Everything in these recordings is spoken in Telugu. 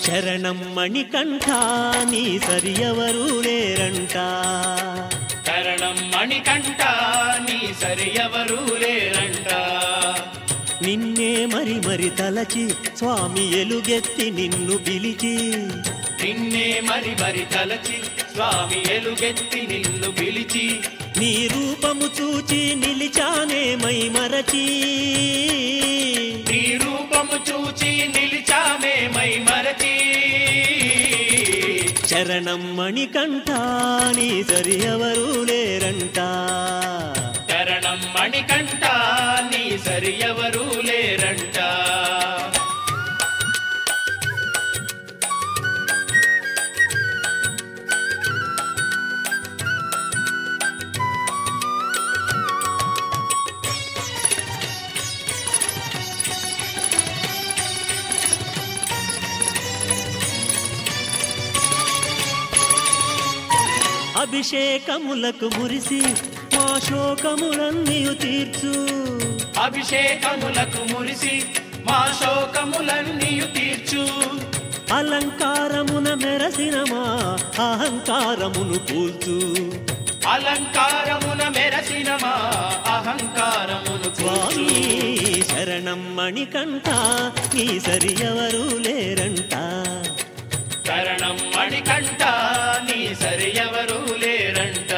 శరణం మణికంఠ నీ సరి ఎవరు లేరంట కరణం మణికంఠ నీ సరి ఎవరు లేరంట నిన్నే మరి మరి తలచి స్వామి ఎలుగెత్తి నిన్ను పిలిచి నిన్నే మరి మరి తలచి స్వామి ఎలుగెత్తి నిన్ను పిలిచి నీ రూపము చూచి నిలిచానే మై మరచి నీ రూపము చూచి నిలిచామే మై మరచి శరణం మణికంఠ నీ సరి ఎవరు లేరంట కరణం మణికంఠ నీ సరి ఎవరు లేరంట అభిషేకములకు మురిసి మా శోకములన్నీయు తీర్చు అభిషేకములకు మురిసి మా శోకములన్నీయు తీర్చు అలంకారమున మెరసిన మా అహంకారమును కూల్చు అలంకారమున మెరసిన మా అహంకారమును స్వామి కూర్చు శరణం మణికంఠ నీ సరి ఎవరు లేరంట కరణం మణికంఠ నీ సరి ఎవరు లేరంట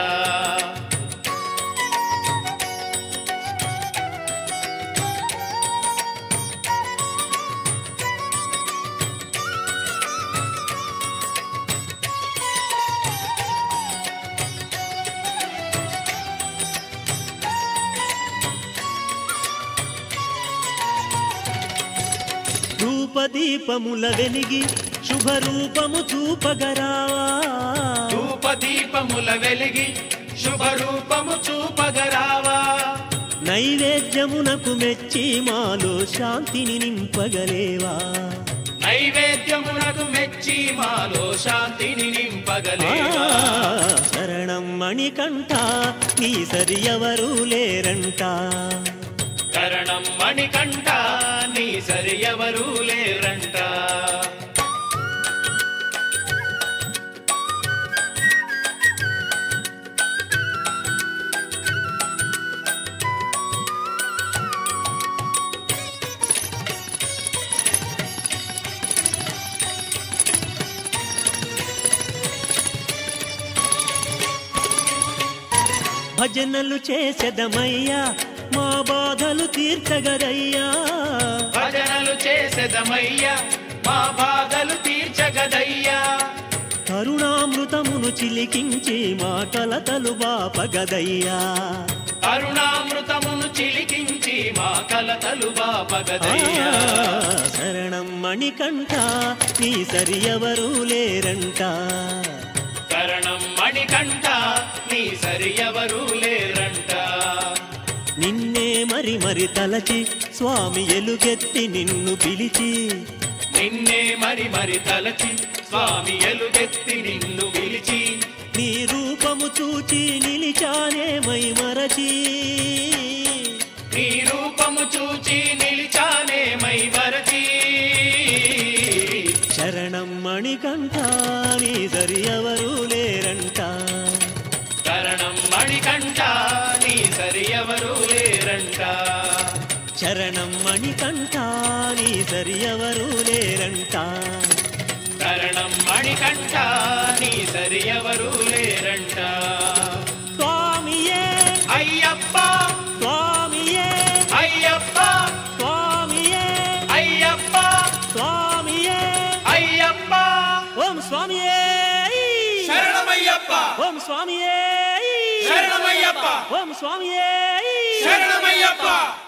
రూపదీపముల వెలిగి శుభరూపము చూపగరావా ధూపదీపముల వెలిగి శుభరూపము చూపగరావా నైవేద్యమునకు మెచ్చి మాలో శాంతిని నింపగలేవా నైవేద్యమునకు మెచ్చి మాలో శాంతిని ఆ, నింపగలేవా శరణం మణికంఠ నీ సరి ఎవరు లేరంట కరణం మణికంఠ నీ సరి ఎవరు లేరంట భజనలు చేసెదమయ్యా మా బాధలు తీర్చగదయ్యా భజనలు చేసెదమయ్యా మా బాధలు తీర్చగదయ్యా కరుణామృతమును చిలికించి మా కలతలు బాపగదయ్యా కరుణామృతమును చిలికించి మా కలతలు ఆ, బాపగదయ్యా శరణం మణికంఠ నీ సరి ఎవరు లేరంట కరణం మణికంఠ నీ సరి ఎవరు లేరంట నిన్నే మరి మరి తలచి స్వామి ఎలుగెత్తి నిన్ను పిలిచి నిన్నే మరి మరి తలచి స్వామి ఎలుగెత్తి నిన్ను పిలిచి నీ రూపము చూచి నిలిచానే మై మరచి నీ రూపము చూచి నిలిచానే మై మరచి శరణం మణికంఠ నీ సరి ఎవరు లేరంట కరణం మణికంఠ నీ సరి ఎవరు లేరంట శరణం మణికంఠ నీ సరి ఎవరు లేరంట కరణం మణికంఠ నీ సరి ఎవరు లేరంట స్వామియే అయ్యప్ప స్వామియే అయ్యప్ప స్వామియే అయ్యప్ప స్వామియే అయ్యప్ప ఓం స్వామియే శరణమయ్యప్ప ఓం స్వామియే శరణమయ్యప్ప ఓం స్వామియే శరణమయ్యప్ప